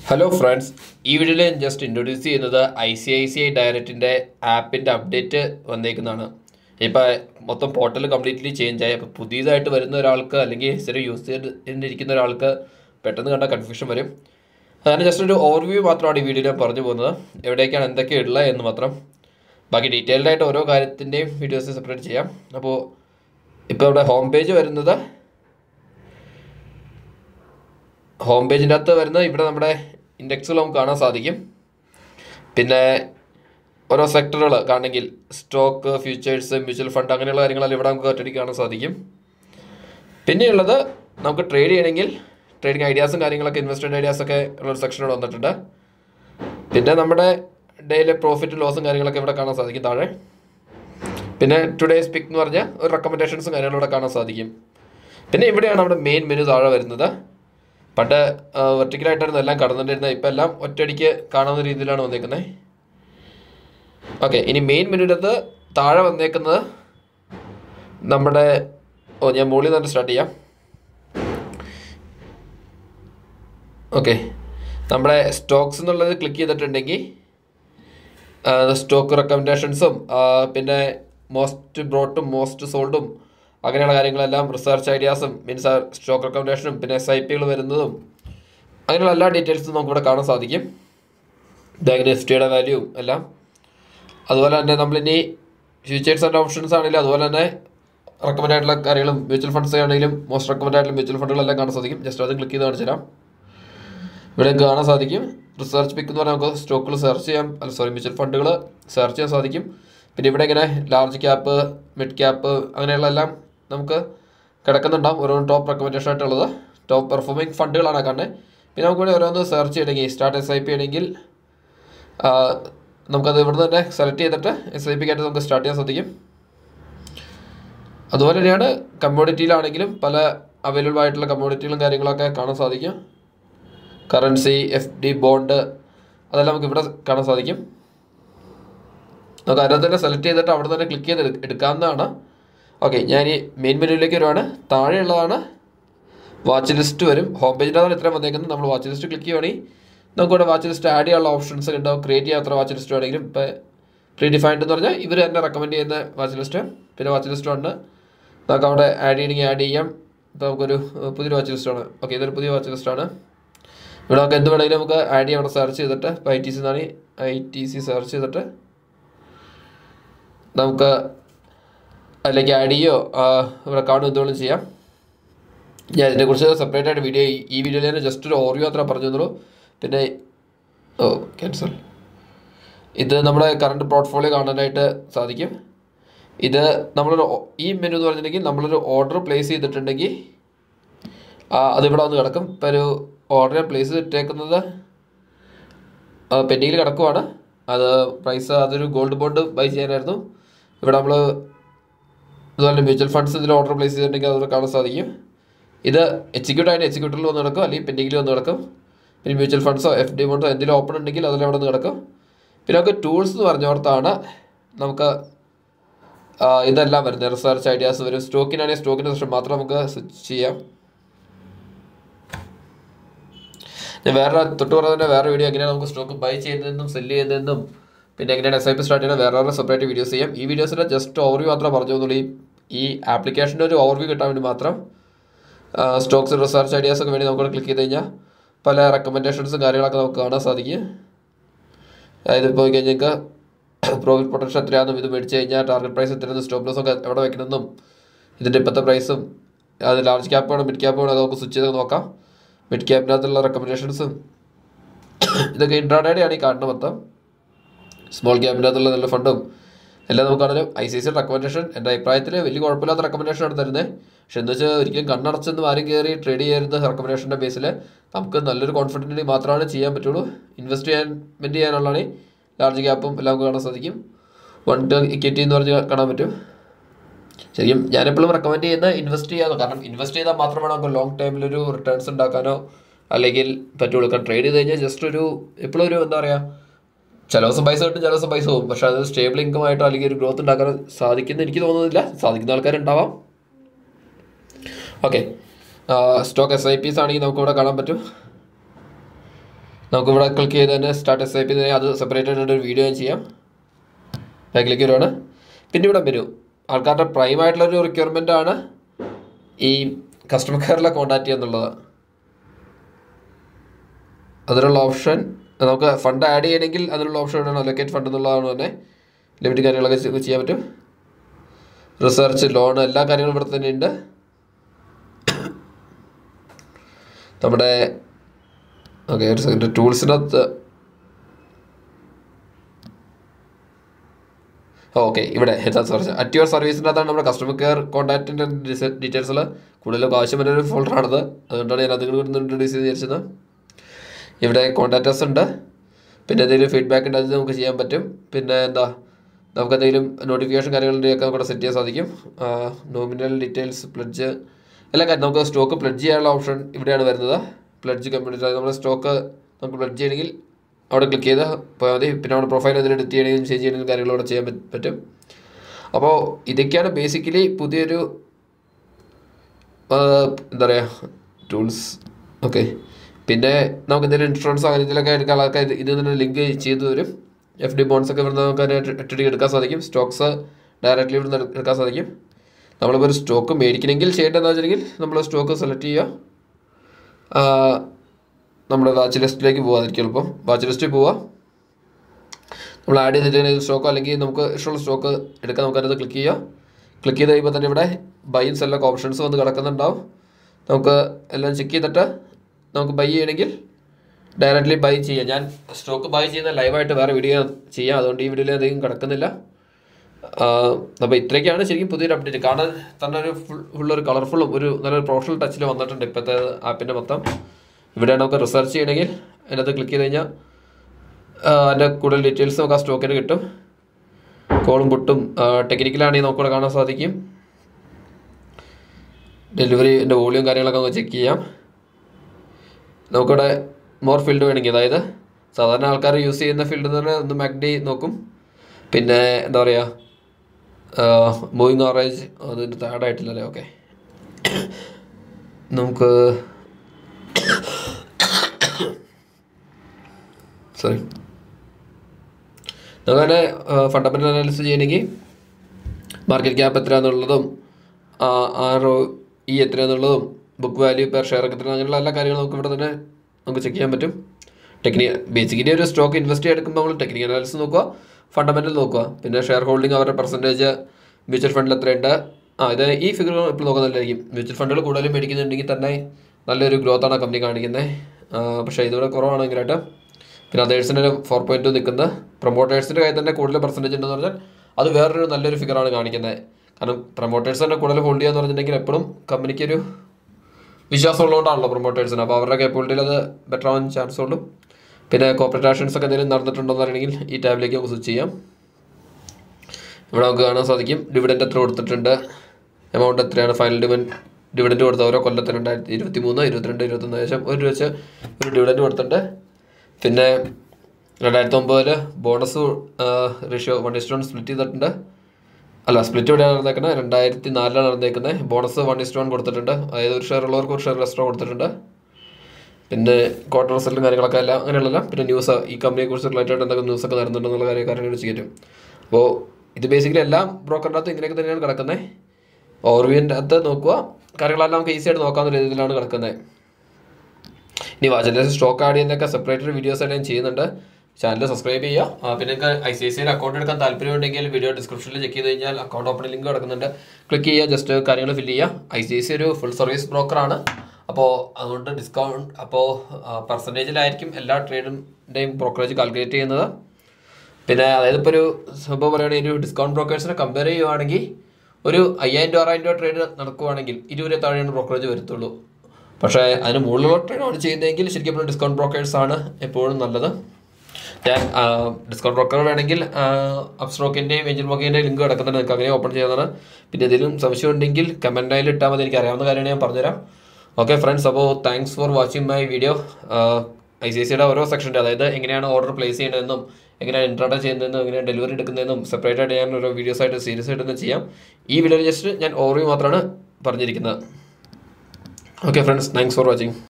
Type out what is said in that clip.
hello friends ഈ വീഡിയോയിൽ ഞാൻ ജസ്റ്റ് ഇൻട്രൊഡ്യൂസ് ചെയ്യുന്നത് I C I C I ഡയറക്റ്റിൻ്റെ ആപ്പിൻ്റെ അപ്ഡേറ്റ് വന്നേക്കുന്നതാണ് ഇപ്പോൾ മൊത്തം പോർട്ടൽ കംപ്ലീറ്റ്ലി ചേഞ്ച് ആയി അപ്പോൾ പുതിയതായിട്ട് വരുന്ന ഒരാൾക്ക് അല്ലെങ്കിൽ സ്ഥിരം യൂസ് ചെയ്തിരിക്കുന്ന ഒരാൾക്ക് പെട്ടെന്ന് കണ്ട കൺഫ്യൂഷൻ വരും അതാണ് ജസ്റ്റ് ഒരു ഓവർവ്യൂ മാത്രമാണ് ഈ വീഡിയോയിൽ ഞാൻ പറഞ്ഞു പോകുന്നത് എവിടേക്കാണ് എന്തൊക്കെ ഉള്ളത് എന്ന് മാത്രം ബാക്കി ഡീറ്റെയിൽഡ് ആയിട്ട് ഓരോ കാര്യത്തിൻ്റെയും വീഡിയോസ് സെപ്പറേറ്റ് ചെയ്യാം അപ്പോൾ ഇപ്പോൾ ഇവിടെ ഹോം പേജ് വരുന്നത് ഹോം പേജിൻ്റെ അകത്ത് വരുന്നത് ഇവിടെ നമ്മുടെ ഇൻഡെക്സുകൾ നമുക്ക് കാണാൻ സാധിക്കും പിന്നെ ഓരോ സെക്ടറുകൾ കാണണമെങ്കിൽ സ്റ്റോക്ക് ഫ്യൂച്ചേഴ്സ് മ്യൂച്വൽ ഫണ്ട് അങ്ങനെയുള്ള കാര്യങ്ങളെല്ലാം ഇവിടെ നമുക്ക് ഒറ്റയടിക്ക് കാണാൻ സാധിക്കും പിന്നെയുള്ളത് നമുക്ക് ട്രേഡ് ചെയ്യണമെങ്കിൽ ട്രേഡിംഗ് ഐഡിയാസും കാര്യങ്ങളൊക്കെ ഇൻവെസ്റ്റ്മെൻറ്റ് ഐഡിയാസൊക്കെ ഉള്ളൊരു സെക്ഷനോട് വന്നിട്ടുണ്ട് പിന്നെ നമ്മുടെ ഡെയിലി പ്രോഫിറ്റ് ലോസും കാര്യങ്ങളൊക്കെ ഇവിടെ കാണാൻ സാധിക്കും താഴെ പിന്നെ ടുഡേസ് പിക്ക് എന്ന് പറഞ്ഞാൽ ഒരു റെക്കമെൻഡേഷൻസും കാര്യങ്ങളും ഇവിടെ കാണാൻ സാധിക്കും പിന്നെ ഇവിടെയാണ് നമ്മുടെ മെയിൻ മെനു താഴെ വരുന്നത് പണ്ട് വെർട്ടിക്കലായിട്ടായിരുന്നു എല്ലാം കടന്നിട്ടിരുന്നത് ഇപ്പം എല്ലാം ഒറ്റയടിക്ക് കാണാവുന്ന രീതിയിലാണ് വന്നേക്കുന്നത് ഓക്കെ ഇനി മെയിൻ മെനുവിനകത്ത് താഴെ വന്നേക്കുന്നത് നമ്മുടെ ഓ ഞാൻ മുകളിൽ നിന്ന് സ്റ്റാർട്ട് ചെയ്യാം ഓക്കെ നമ്മുടെ സ്റ്റോക്സ് എന്നുള്ളത് ക്ലിക്ക് ചെയ്തിട്ടുണ്ടെങ്കിൽ സ്റ്റോക്ക് റെക്കമെൻഡേഷൻസും പിന്നെ മോസ്റ്റ് ബ്രോട്ടും മോസ്റ്റ് സോൾഡും അങ്ങനെയുള്ള കാര്യങ്ങളെല്ലാം റിസർച്ച് ഐഡിയാസും മീൻസ് സ്റ്റോക്ക് റെക്കമെൻഡേഷനും പിന്നെ എസ് ഐ പികൾ വരുന്നതും അങ്ങനെയുള്ള എല്ലാ ഡീറ്റെയിൽസും നമുക്കിവിടെ കാണാൻ സാധിക്കും ബാങ്ക് നിഫ്റ്റിയുടെ വാല്യൂവും എല്ലാം അതുപോലെ തന്നെ നമ്മളിനി ഫ്യൂച്ചേഴ്സ് ആൻഡ് ഓപ്ഷൻസ് ആണെങ്കിലും അതുപോലെ തന്നെ റെക്കമെൻഡ് ആയിട്ടുള്ള കാര്യങ്ങളും മ്യൂച്വൽ ഫണ്ട്സ് ആണെങ്കിലും മോസ്റ്റ് റെക്കമെൻഡ് ആയിട്ടുള്ള മ്യൂച്വൽ ഫണ്ടുകളെല്ലാം കാണാൻ സാധിക്കും ജസ്റ്റ് അത് ക്ലിക്ക് ചെയ്ത് കാണിച്ചു തരാം ഇവിടെ കാണാൻ സാധിക്കും റിസർച്ച് പിക്ക് എന്ന് പറഞ്ഞാൽ നമുക്ക് സ്റ്റോക്കുകൾ സെർച്ച് ചെയ്യാം അല്ല സോറി മ്യൂച്വൽ ഫണ്ടുകൾ സെർച്ച് ചെയ്യാൻ സാധിക്കും പിന്നെ ഇവിടെ ഇങ്ങനെ ലാർജ് ക്യാപ്പ് മിഡ് ക്യാപ്പ് അങ്ങനെയുള്ള എല്ലാം നമുക്ക് കിടക്കുന്നുണ്ടാവും ഓരോ ടോപ്പ് റെക്കമെൻഡേഷൻ ആയിട്ടുള്ളത് ടോപ്പ് പെർഫോമിംഗ് ഫണ്ടുകളാണ് കാണുന്നത് പിന്നെ നമുക്ക് ഇവിടെ ഓരോന്ന് സെർച്ച് ചെയ്യണമെങ്കിൽ സ്റ്റാർട്ട് എസ് ഐ പി ആണെങ്കിൽ നമുക്കത് ഇവിടെ തന്നെ സെലക്ട് ചെയ്തിട്ട് എസ് ഐ പിക്ക് ആയിട്ട് നമുക്ക് സ്റ്റാർട്ട് ചെയ്യാൻ സാധിക്കും അതുപോലെ തന്നെയാണ് കമ്മോഡിറ്റിയിലാണെങ്കിലും പല അവൈലബിൾ ആയിട്ടുള്ള കമ്മോഡിറ്റികളും കാര്യങ്ങളൊക്കെ കാണാൻ സാധിക്കും കറൻസി എഫ് ഡി ബോണ്ട് അതെല്ലാം നമുക്ക് ഇവിടെ കാണാൻ സാധിക്കും നമുക്ക് അതിനകത്ത് തന്നെ സെലക്ട് ചെയ്തിട്ട് അവിടെ തന്നെ ക്ലിക്ക് ചെയ്ത് എടു- എടുക്കാവുന്നതാണ് ഓക്കെ ഞാൻ ഈ മെയിൻ മെനുവിലേക്ക് വരുവാണ് താഴെയുള്ളതാണ് വാച്ച് ലിസ്റ്റ് വരും ഹോം പേജിലാണ് ഇത്രയും വന്നേക്കുന്നത് നമ്മൾ വാച്ച് ലിസ്റ്റ് ക്ലിക്ക് ചെയ്യുവാണെങ്കിൽ നമുക്കിവിടെ വാച്ച് ലിസ്റ്റ് ആഡ് ചെയ്യാനുള്ള ഓപ്ഷൻസ് ഉണ്ടാവും ക്രിയേറ്റ് ചെയ്യാത്ത വാച്ച് ലിസ്റ്റ് വേണമെങ്കിലും ഇപ്പോൾ പ്രീ ഡിഫൈൻഡ് എന്ന് പറഞ്ഞാൽ ഇവർ തന്നെ റെക്കമെൻഡ് ചെയ്യുന്ന വാച്ച് ലിസ്റ്റ് പിന്നെ വാച്ച് ലിസ്റ്റ് ഉണ്ട് നമുക്ക് അവിടെ ആഡ് ചെയ്യണമെങ്കിൽ ആഡ് ചെയ്യാം ഇപ്പോൾ നമുക്കൊരു ഏഹ്, പുതിയൊരു വാച്ച് ലിസ്റ്റാണ് ഓക്കെ ഇതൊരു പുതിയ വാച്ച് ലിസ്റ്റാണ് ഇവിടെ നമുക്ക് എന്ത് വേണമെങ്കിലും നമുക്ക് ആഡ് ചെയ്യാം അവിടെ സെർച്ച് ചെയ്തിട്ട് ഇപ്പോൾ ഐ ടി സി എന്നാണ് ഐ ടി സി സെർച്ച് ചെയ്തിട്ട് നമുക്ക് അതിലേക്ക് ആഡ് ചെയ്യോ ഇവിടെ കാണും എന്തുകൊണ്ടും ചെയ്യാം ഞാൻ ഇതിനെക്കുറിച്ച് സെപ്പറേറ്റ് ആയിട്ട് വീഡിയോ ഈ വീഡിയോയിൽ ഞാൻ ജസ്റ്റ് ഒരു ഓറിയോ അത്ര പറഞ്ഞു തന്നുള്ളൂ പിന്നെ ഓ ക്യാൻസൽ ഇത് നമ്മുടെ കറണ്ട് പോർട്ട്ഫോളിയോ കാണാനായിട്ട് സാധിക്കും ഇത് നമ്മളൊരു ഓ- ഈ മെനു എന്ന് പറഞ്ഞിട്ടുണ്ടെങ്കിൽ നമ്മളൊരു ഓർഡർ പ്ലേസ് ചെയ്തിട്ടുണ്ടെങ്കിൽ ആ, അതിവിടെ വന്ന് കിടക്കും ഇപ്പോൾ ഒരു ഓർഡർ പ്ലേസ് ഇട്ടേക്കുന്നത് പെൻഡിങ്ങിൽ കിടക്കുവാണ് അത് പ്രൈസ് അതൊരു ഗോൾഡ് ബോണ്ട് ബൈ ചെയ്യാനായിരുന്നു ഇവിടെ നമ്മൾ അതുപോലെ മ്യൂച്വൽ ഫണ്ട്സ് ഇതിൽ ഓർഡർ പ്ലേസ് ചെയ്തിട്ടുണ്ടെങ്കിൽ അത് കാണാൻ സാധിക്കും ഇത് എക്സിക്യൂട്ട് ആയിട്ട് എക്സിക്യൂട്ടറിൽ വന്ന് കിടക്കും അല്ലെങ്കിൽ പെൻഡിങ്ങിൽ വന്ന് കിടക്കും പിന്നെ മ്യൂച്വൽ ഫണ്ട്സോ എഫ് ഡി ബോണ്ടോ എന്തെങ്കിലും ഓപ്പൺ ഉണ്ടെങ്കിൽ അതിൽ അവിടെ നിന്ന് കിടക്കും പിന്നെ നമുക്ക് ടൂൾസ് എന്ന് പറഞ്ഞോർത്താണ് നമുക്ക് ആ, ഇതെല്ലാം വരുന്നത് റിസർച്ച് ഐഡിയാസ് വരും സ്റ്റോക്കിനാണെങ്കിൽ സ്റ്റോക്കിൻ്റെ സെഷൻ മാത്രം നമുക്ക് സ്വിച്ച് ചെയ്യാം ഞാൻ വേറെ തൊട്ട് പറഞ്ഞ തന്നെ വേറെ വീഡിയോ എങ്ങനെയാണ് നമുക്ക് സ്റ്റോക്ക് ബൈ ചെയ്യുന്നതെന്നും സെല് ചെയ്യുന്നതെന്നും പിന്നെ എങ്ങനെയാണ് എസ് ഐ പി സ്റ്റാർട്ട് ചെയ്യുന്നത് വേറെ വേറെ സെപ്പറേറ്റ് വീഡിയോസ് ചെയ്യാം ഈ വീഡിയോസിൻ്റെ ജസ്റ്റ് ഓവർവ്യൂ മാത്രം പറഞ്ഞു തന്നുള്ളൂ ഈ ഈ ആപ്ലിക്കേഷൻ്റെ ഒരു ഓവർവ്യൂ കിട്ടാൻ വേണ്ടി മാത്രം സ്റ്റോക്സ് റിസർച്ച് ഐഡിയാസ് ഒക്കെ വേണ്ടി നമുക്ക് ക്ലിക്ക് ചെയ്ത് കഴിഞ്ഞാൽ പല റെക്കമെൻഡേഷൻസും കാര്യങ്ങളൊക്കെ നമുക്ക് കാണാൻ സാധിക്കും അതായത് പോയി കഴിഞ്ഞാൽ നിങ്ങൾക്ക് പ്രോഫിറ്റ് പൊട്ടൻഷ്യൽ എത്രയാണെന്നും ഇത് മേടിച്ച് കഴിഞ്ഞാൽ ടാർഗറ്റ് പ്രൈസ് എത്രയാണെന്നും സ്റ്റോപ്പ് ലോസ് ഒക്കെ എവിടെ വെക്കണമെന്നും ഇതിൻ്റെ ഇപ്പോഴത്തെ പ്രൈസും അത് ലാർജ് ക്യാപ്പ് വേണം മിഡ് ക്യാപ്പ് വേണം അത് നമുക്ക് സ്വിച്ച് ചെയ്ത് നോക്കാം മിഡ് ക്യാപ്പിനകത്തുള്ള റെക്കമെൻഡേഷൻസും ഇതൊക്കെ ഇൻട്രാഡേയുടെ ആണ് ഈ കാണുന്ന മൊത്തം സ്മോൾ ക്യാപ്പിനകത്തുള്ള നല്ല ഫണ്ടും എല്ലാം നമുക്ക് കാണാനും ഐ സി സി റെക്കമെൻഡേഷൻ എൻ്റെ അഭിപ്രായത്തിൽ വലിയ കുഴപ്പമില്ലാത്ത റെക്കമെൻഡേഷൻ ആണ് തരുന്നത് പക്ഷെ എന്താ വെച്ചാൽ ഒരിക്കലും കണ്ണടച്ചെന്ന് ആരും കയറി ട്രേഡ് ചെയ്യരുത് റെക്കമെൻഡേഷൻ്റെ ബേസിൽ നമുക്ക് നല്ലൊരു കോൺഫിഡൻറ്റിൽ മാത്രമാണ് ചെയ്യാൻ പറ്റുള്ളൂ ഇൻവെസ്റ്റ് ചെയ്യാൻ ഇൻവെസ്റ്റ് ചെയ്യാനുള്ളതാണ് ലാർജ് ക്യാപ്പും എല്ലാം നമുക്ക് കാണാൻ സാധിക്കും വൺ ടേൺ ഇക്വിറ്റി എന്ന് പറഞ്ഞ് കാണാൻ പറ്റും ശരിക്കും ഞാനെപ്പോഴും റെക്കമെൻഡ് ചെയ്യുന്നത് ഇൻവെസ്റ്റ് ചെയ്യാതെ കാരണം ഇൻവെസ്റ്റ് ചെയ്താൽ മാത്രമാണ് നമുക്ക് ലോങ് ടൈമിലൊരു റിട്ടേൺസ് ഉണ്ടാക്കാനോ അല്ലെങ്കിൽ പറ്റുള്ളൂ കാരണം ട്രേഡ് ചെയ്ത് കഴിഞ്ഞാൽ ജസ്റ്റ് ഒരു എപ്പോഴും ഒരു എന്താ പറയുക ചില ദിവസം പൈസ കിട്ടും ചില ദിവസം പൈസ പോകും പക്ഷെ അത് സ്റ്റേബിൾ ഇൻകം ആയിട്ടോ അല്ലെങ്കിൽ ഒരു ഗ്രോത്ത് ഉണ്ടാക്കാൻ സാധിക്കുന്ന എനിക്ക് തോന്നുന്നില്ല സാധിക്കുന്ന ആൾക്കാരുണ്ടാവാം okay stock S I P's ആണെങ്കിൽ നമുക്ക് ഇവിടെ കാണാൻ പറ്റും നമുക്ക് ഇവിടെ ക്ലിക്ക് ചെയ്ത് തന്നെ സ്റ്റാർട്ട് എസ് ഐ പി അത് സെപ്പറേറ്റ് ആയിട്ട് ഒരു വീഡിയോ ഞാൻ ചെയ്യാം ബാക്കിലേക്ക് വരുവാണ് പിന്നെ ഇവിടെ വരും ആൾക്കാരുടെ പ്രൈം ആയിട്ടുള്ളൊരു റിക്വയർമെൻ്റ് ആണ് ഈ കസ്റ്റമർ കെയറിലെ കോൺടാക്ട് ചെയ്യുക എന്നുള്ളത് അതിനുള്ള ഓപ്ഷൻ നമുക്ക് ഫണ്ട് ആഡ് ചെയ്യണമെങ്കിൽ അതിനുള്ള ഓപ്ഷൻ ഇടണം ലൊക്കേറ്റ് ഫണ്ട് എന്നുള്ളതാണ് തന്നെ ലിമിറ്റ് കാര്യങ്ങളൊക്കെ ചെ- ചെയ്യാൻ പറ്റും റിസർച്ച് ലോൺ എല്ലാ കാര്യങ്ങളും ഇവിടെ തന്നെ ഉണ്ട് നമ്മുടെ ഓക്കെ ഒരു സെക്കൻഡ് ടൂൾസിനകത്ത് ഓക്കെ ഇവിടെ സെർച്ച് അറ്റ് യുവർ സർവീസിനകത്താണ് നമ്മുടെ കസ്റ്റമർ കെയർ കോൺടാക്റ്റിൻ്റെ ഡീറ്റെയിൽസിൽ കൂടുതലും ആവശ്യം വരുന്ന ഒരു ഫോൾഡറാണത് അതുകൊണ്ടാണ് ഞാൻ അതും കൂടി ഇൻട്രൊഡ്യൂസ് ചെയ്ത് വിചാരിച്ചത് ഇവിടെ കോൺടാക്റ്റേഴ്സ് ഉണ്ട് പിന്നെ എന്തെങ്കിലും ഫീഡ്ബാക്ക് ഉണ്ട് അത് നമുക്ക് ചെയ്യാൻ പറ്റും പിന്നെ എന്താ നമുക്ക് എന്തെങ്കിലും നോട്ടിഫിക്കേഷൻ കാര്യങ്ങളുടെയൊക്കെ നമുക്ക് സെറ്റ് ചെയ്യാൻ സാധിക്കും നോമിനൽ ഡീറ്റെയിൽസ് പ്ലഡ്ജ് എല്ലാ കാര്യം നമുക്ക് സ്റ്റോക്ക് പ്ലഡ്ജ് ചെയ്യാനുള്ള ഓപ്ഷൻ ഇവിടെയാണ് വരുന്നത് പ്ലഡ്ജ് കമ്മ്യൂണിറ്റി അതായത് നമ്മുടെ സ്റ്റോക്ക് നമുക്ക് പ്ലഡ്ജ് ചെയ്യണമെങ്കിൽ അവിടെ ക്ലിക്ക് ചെയ്ത് പോയാൽ മതി പിന്നെ നമ്മുടെ പ്രൊഫൈൽ എന്തെങ്കിലും എഡിറ്റ് ചെയ്യണമെങ്കിലും ചേഞ്ച് ചെയ്യണമെങ്കിലും കാര്യങ്ങൾ അവിടെ ചെയ്യാൻ പറ്റ- പറ്റും അപ്പോൾ ഇതൊക്കെയാണ് ബേസിക്കലി പുതിയൊരു ആ, എന്താ പറയുക ടൂൾസ് ഓക്കെ പിന്നെ നമുക്ക് എന്തെങ്കിലും ഇൻഷുറൻസ് അങ്ങനെ എന്തെങ്കിലുമൊക്കെ എടുക്കാൻ ആൾക്കാർ ഇത് ഇത് തന്നെ ലിങ്ക് ചെയ്തു തരും എഫ് ഡി ബോൺസ് ഒക്കെ ഇവിടുന്ന് നമുക്ക് എട്ടി എടുക്കാൻ സാധിക്കും സ്റ്റോക്സ് ഡയറക്റ്റ്ലി ഇവിടുന്ന് എടു- എടുക്കാൻ സാധിക്കും നമ്മളിപ്പോൾ ഒരു സ്റ്റോക്ക് മേടിക്കണമെങ്കിൽ ചെയ്യേണ്ടതെന്ന് വെച്ചിട്ടുണ്ടെങ്കിൽ നമ്മൾ സ്റ്റോക്ക് സെലക്ട് ചെയ്യുക ആ, നമ്മുടെ വാച്ച് ലിസ്റ്റിലേക്ക് പോകാതിരിക്കും എളുപ്പം വാച്ച് ലിസ്റ്റിൽ പോവുക നമ്മൾ ആഡ് ചെയ്തിട്ടുണ്ടെങ്കിൽ സ്റ്റോക്കോ അല്ലെങ്കിൽ നമുക്ക് ഇഷ്ടമുള്ള സ്റ്റോക്ക് എടുക്കാൻ നമുക്കത് ക്ലിക്ക് ചെയ്യുക ക്ലിക്ക് ചെയ്ത് കഴിയുമ്പോൾ തന്നെ ഇവിടെ ബൈയും സെല്ലൊക്കെ ഓപ്ഷൻസ് വന്ന് കിടക്കുന്നുണ്ടാവും നമുക്ക് എല്ലാം ചെക്ക് ചെയ്തിട്ട് നമുക്ക് ബൈ ചെയ്യണമെങ്കിൽ ഡയറക്റ്റ്ലി ബൈ ചെയ്യാം ഞാൻ സ്റ്റോക്ക് ബൈ ചെയ്യുന്ന ലൈവായിട്ട് വേറെ വീഡിയോ ചെയ്യാം അതുകൊണ്ട് ഈ വീഡിയോയിൽ അധികം കിടക്കുന്നില്ല അപ്പോൾ ഇത്രയൊക്കെയാണ് ശരിക്കും പുതിയൊരു അപ്ഡേറ്റ് കാണാൻ തന്നെ ഒരു ഫുൾ ഫുള്ളൊരു കളർഫുള്ളും ഒരു നല്ലൊരു പ്രൊഫഷണൽ ടച്ചിൽ വന്നിട്ടുണ്ട് ഇപ്പോഴത്തെ ആപ്പിൻ്റെ മൊത്തം ഇവിടെയാണ് നമുക്ക് റിസർച്ച് ചെയ്യണമെങ്കിൽ അതിനകത്ത് ക്ലിക്ക് ചെയ്ത് കഴിഞ്ഞാൽ അതിൻ്റെ കൂടുതൽ ഡീറ്റെയിൽസ് നമുക്ക് ആ സ്റ്റോക്കിന് കിട്ടും കോളും പുട്ടും ടെക്നിക്കലാണെങ്കിൽ നമുക്കിവിടെ കാണാൻ സാധിക്കും ഡെലിവറിൻ്റെ വോളിയം കാര്യങ്ങളൊക്കെ നമുക്ക് ചെക്ക് ചെയ്യാം നമുക്കിവിടെ മോർ ഫീൽഡ് വേണമെങ്കിൽ അതായത് സാധാരണ ആൾക്കാർ യൂസ് ചെയ്യുന്ന ഫീൽഡ് തന്നെ ഒന്ന് മാഗ്ഡി നോക്കും പിന്നെ എന്താ പറയുക മൂവിങ് ആവറേജ് അതിൻ്റെ താഴായിട്ടില്ലല്ലേ ഓക്കെ നമുക്ക് സോറി നമുക്കങ്ങനെ ഫണ്ടമെൻ്റൽ അനാലിസിസ് ചെയ്യണമെങ്കിൽ മാർക്കറ്റ് ക്യാപ്പ് എത്രയാണെന്നുള്ളതും ആർ ഒ ഇ എത്രയാണെന്നുള്ളതും ബുക്ക് വാല്യൂ പെർ ഷെയർ ഒക്കെ എത്ര അങ്ങനെയുള്ള എല്ലാ കാര്യങ്ങളും നമുക്ക് ഇവിടെ തന്നെ നമുക്ക് ചെക്ക് ചെയ്യാൻ പറ്റും ടെക്നിക് ബേസിക്കലി ഒരു സ്റ്റോക്ക് ഇൻവെസ്റ്റ് എടുക്കുമ്പോൾ നമ്മൾ ടെക്നിക്കൽ അനാലിസിസ് നോക്കുക ഫണ്ടമെൻ്റൽ നോക്കുക പിന്നെ ഷെയർ ഹോൾഡിംഗ് അവരുടെ പെർസെൻറ്റേജ് മ്യൂച്വൽ ഫണ്ടിൽ എത്രയുണ്ട് ആ ഇത് ഈ ഫിഗർ ഇപ്പോൾ നോക്കുന്നില്ലായിരിക്കും മ്യൂച്വൽ ഫണ്ടുകൾ കൂടുതലും മേടിക്കുന്നുണ്ടെങ്കിൽ തന്നെ നല്ലൊരു ഗ്രോത്ത് ആണ് കമ്പനി കാണിക്കുന്നത് പക്ഷേ ഇതിവിടെ കുറവാണെങ്കിലായിട്ട് പിന്നെ അതേഴ്സിൻ്റെ ഫോർ പോയിന്റ് ടു നിൽക്കുന്ന പ്രൊമോട്ടേഴ്സിൻ്റെ കയ്യിൽ തന്നെ കൂടുതൽ പെർസെൻറ്റേജ് ഉണ്ടെന്ന് പറഞ്ഞാൽ അത് വേറൊരു നല്ലൊരു ഫിഗറാണ് കാണിക്കുന്നത് കാരണം പ്രൊമോട്ടേഴ്സ് തന്നെ കൂടുതൽ ഹോൾഡ് ചെയ്യാന്ന് പറഞ്ഞിട്ടുണ്ടെങ്കിൽ എപ്പോഴും കമ്പനിക്ക് ഒരു വിശ്വാസം ഉള്ളതുകൊണ്ടാണല്ലോ പ്രൊമോട്ടേഴ്സിന് അപ്പോൾ അവരുടെ കേപ്പബിലിറ്റിയിൽ അത് ബെറ്റർ ആവാൻ ചാൻസ് ഉള്ളൂ പിന്നെ കോപ്പറേറ്റ് ആക്ഷൻസ് ഒക്കെ എന്തെങ്കിലും നടന്നിട്ടുണ്ടോ എന്ന് അറിയണമെങ്കിൽ ഈ ടാബിലേക്ക് നമുക്ക് സ്വിച്ച് ചെയ്യാം ഇവിടെ നമുക്ക് കാണാൻ സാധിക്കും ഡിവിഡൻഡ് എത്ര കൊടുത്തിട്ടുണ്ട് എമൗണ്ട് എത്രയാണ് ഫൈനൽ ഡിവൻ ഡിവിഡൻഡ് കൊടുത്ത ഓരോ കൊല്ലത്തിന് രണ്ടായിരത്തി ഇരുപത്തി മൂന്ന് ഇരുപത്തിരണ്ട് ഇരുപത്തൊന്ന് ശേഷം ഒരു രൂപ വെച്ച് ഒരു ഡിവിഡൻഡ് കൊടുത്തിട്ടുണ്ട് പിന്നെ രണ്ടായിരത്തി ഒമ്പതിൽ bonus ratio one is to one split ചെയ്തിട്ടുണ്ട് അല്ല സ്പ്ലിറ്റ് ഇവിടെയാണ് നടന്നേക്കുന്നത് രണ്ടായിരത്തി നാലിലാണ് നടന്നേക്കുന്നത് ബോണസ് വൺ ഇസ്റ്റ് വൺ കൊടുത്തിട്ടുണ്ട് അതായത് ഒരു ഷെയർ ഉള്ളവർക്ക് ഒരു ഷെയർ എക്സ്ട്രാ കൊടുത്തിട്ടുണ്ട് പിന്നെ ക്വാർട്ടർ റിസൾട്ടും കാര്യങ്ങളൊക്കെ എല്ലാം അങ്ങനെയുള്ള പിന്നെ ന്യൂസ് ഈ കമ്പനിയെ കുറിച്ച് റിലേറ്റഡ് എന്തൊക്കെ ന്യൂസൊക്കെ നടന്നിട്ടുണ്ടെന്നുള്ള കാര്യം കാര്യങ്ങൾ ചെയ്യും അപ്പോൾ ഇത് ബേസിക്കലി എല്ലാം ബ്രോക്കറിൻ്റെ അകത്ത് ഇങ്ങനെയൊക്കെ തന്നെയാണ് കിടക്കുന്നത് ഓർവിൻ്റെ അകത്ത് നോക്കുക കാര്യങ്ങളെല്ലാം നമുക്ക് ഈസി ആയിട്ട് നോക്കാവുന്ന രീതിയിലാണ് കിടക്കുന്നത് ഇനി വാച്ചൻ്റെ സ്റ്റോക്ക് ആഡ് ചെയ്യുന്നതൊക്കെ സെപ്പറേറ്റ് വീഡിയോസ് എല്ലാം ചെയ്യുന്നുണ്ട് ചാനൽ സബ്സ്ക്രൈബ് ചെയ്യുക ആ, പിന്നെ നിങ്ങൾക്ക് ഐ സി ഐ സിയിൽ അക്കൗണ്ട് എടുക്കാൻ താല്പര്യമുണ്ടെങ്കിൽ വീഡിയോ ഡിസ്ക്രിപ്ഷനിൽ ചെക്ക് ചെയ്ത് കഴിഞ്ഞാൽ അക്കൗണ്ട് ഓപ്പൺ ലിങ്ക് കിടക്കുന്നുണ്ട് ക്ലിക്ക് ചെയ്യുക ജസ്റ്റ് കാര്യങ്ങൾ ഫില്ല് ചെയ്യുക ഐ സി ഐ സി ഒരു ഫുൾ സർവീസ് ബ്രോക്കറാണ് അപ്പോൾ അതുകൊണ്ട് ഡിസ്കൗണ്ട് അപ്പോൾ പെർസെൻറ്റേജിലായിരിക്കും എല്ലാ ട്രേഡിൻ്റെയും ബ്രോക്കറേജ് കാൽക്കുലേറ്റ് ചെയ്യുന്നത് പിന്നെ അതായത് ഇപ്പോൾ ഒരു സംഭവം പറയുകയാണെങ്കിൽ ഒരു ഡിസ്കൗണ്ട് ബ്രോക്കേഴ്സിനെ കമ്പയർ ചെയ്യുവാണെങ്കിൽ ഒരു അയ്യായിരം രൂപ ആറായിരം രൂപ ട്രേഡ് നടക്കുവാണെങ്കിൽ ഇരുപത് രൂപ താഴെയാണ് ബ്രോക്കറേജ് വരത്തുള്ളൂ പക്ഷേ അതിന് മുകളിലുള്ള ട്രേഡാണ് ചെയ്യുന്നതെങ്കിൽ ശരിക്കും പറഞ്ഞാൽ ഡിസ്കൗണ്ട് ബ്രോക്കേഴ്സ് ആണ് എപ്പോഴും നല്ലത് ഞാൻ ഡിസ്കൗണ്ട് ബ്രോക്കർ വേണമെങ്കിൽ അപ്സ്ട്രോക്കിൻ്റെയും എഞ്ചിൻ ബ്രോക്കിൻ്റെയും ലിങ്ക് കിടക്കുന്നുണ്ട് നിങ്ങൾക്ക് അങ്ങനെ ഓപ്പൺ ചെയ്യുന്നതാണ് പിന്നെ എന്തെങ്കിലും സംശയം ഉണ്ടെങ്കിൽ കമൻറ്റായി ഇട്ടാൽ മതി എനിക്ക് അറിയാവുന്ന കാര്യമാണ് ഞാൻ പറഞ്ഞുതരാം ഓക്കെ ഫ്രണ്ട്സ് അപ്പോൾ thanks for watching my video I C സിയുടെ ഓരോ സെക്ഷൻ്റെ അതായത് എങ്ങനെയാണ് ഓർഡർ പ്ലേസ് ചെയ്യേണ്ടതെന്നും എങ്ങനെയാണ് ഇൻട്രോഡക്ട് ചെയ്യുന്നതെന്നും എങ്ങനെയാണ് ഡെലിവറി എടുക്കുന്നതെന്നും സെപ്പറേറ്റ് ആയിട്ട് ഞാൻ ഓരോ വീഡിയോസ് ആയിട്ട് സീരീസ് ആയിട്ട് ചെയ്യാം ഈ വീഡിയോയിൽ ജസ്റ്റ് ഞാൻ ഓർവ്യൂ മാത്രമാണ് പറഞ്ഞിരിക്കുന്നത് okay friends thanks for watching